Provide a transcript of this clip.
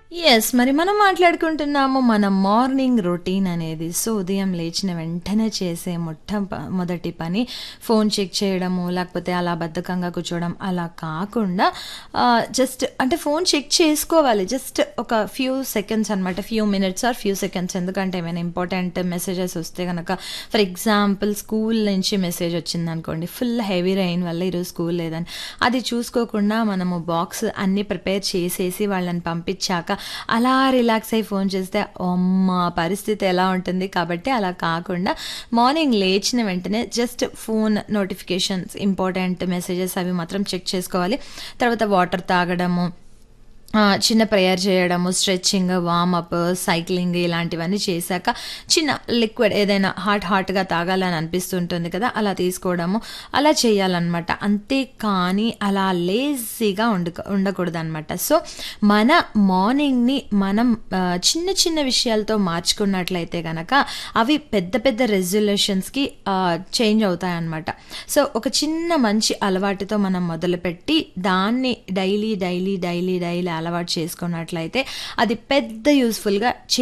Yes. మరి మనం మాట్లాడుకుంటున్నాము మన మార్నింగ్ రొటీన్ అనేది. సో, ఉదయం లేచిన వెంటనే చేసే మొట్ట ప మొదటి పని ఫోన్ చెక్ చేయడము, లేకపోతే అలా బద్ధకంగా కూర్చోవడం అలా కాకుండా ఆహ్, జస్ట్ అంటే ఫోన్ చెక్ చేసుకోవాలి. జస్ట్ ఒక ఫ్యూ సెకండ్స్ అనమాట. Few minutes or few seconds. ఎందుకంటే ఏమైనా ఇంపార్టెంట్ మెసేజెస్ వస్తే గనక ఫర్ ఎగ్జాంపుల్ స్కూల్ నుంచి మెసేజ్ వచ్చిందనుకోండి. ఫుల్ హెవీ రెయిన్ వల్ల ఈరోజు స్కూల్ లేదని. అది చూసుకోకుండా మనము బాక్స్ అన్నీ ప్రిపేర్ చేసేసి వాళ్ళని పంపించాక అలా రిలాక్స్ అయ్యి ఫోన్ చేస్తే అమ్మ! పరిస్థితి ఎలా ఉంటుంది. కాబట్టి అలా కాకుండా మార్నింగ్ లేచిన వెంటనే just phone notifications important messages అవి మాత్రం చెక్ చేసుకోవాలి. తర్వాత వాటర్ తాగడము, ఆహ్, చిన్న ప్రేయర్ చేయడము, స్ట్రెచింగ్, వార్మప్, సైక్లింగ్ ఇలాంటివన్నీ చేశాక చిన్న లిక్విడ్ ఏదైనా హాట్ హాట్‌గా తాగాలని అనిపిస్తుంటుంది కదా! అలా తీసుకోవడము అలా చేయాలనమాట. అంతే కానీ అలా లేజీగా ఉండక ఉండకూడదనమాట. సో, మన మార్నింగ్‌ని మనం ఆహ్, చిన్న చిన్న విషయాలతో మార్చుకున్నట్లయితే గనక అవి పెద్ద పెద్ద రెజల్యూషన్స్‌కి ఆహ్, చేంజ్ అవుతాయన్నమాట. సో, ఒక చిన్న మంచి అలవాటుతో మనం మొదలుపెట్టి దాన్ని డైలీ, డైలీ, డైలీ, డైలీ అలవాటు చేసుకున్నట్లయితే అది పెద్ద యూజ్‌ఫుల్‌గా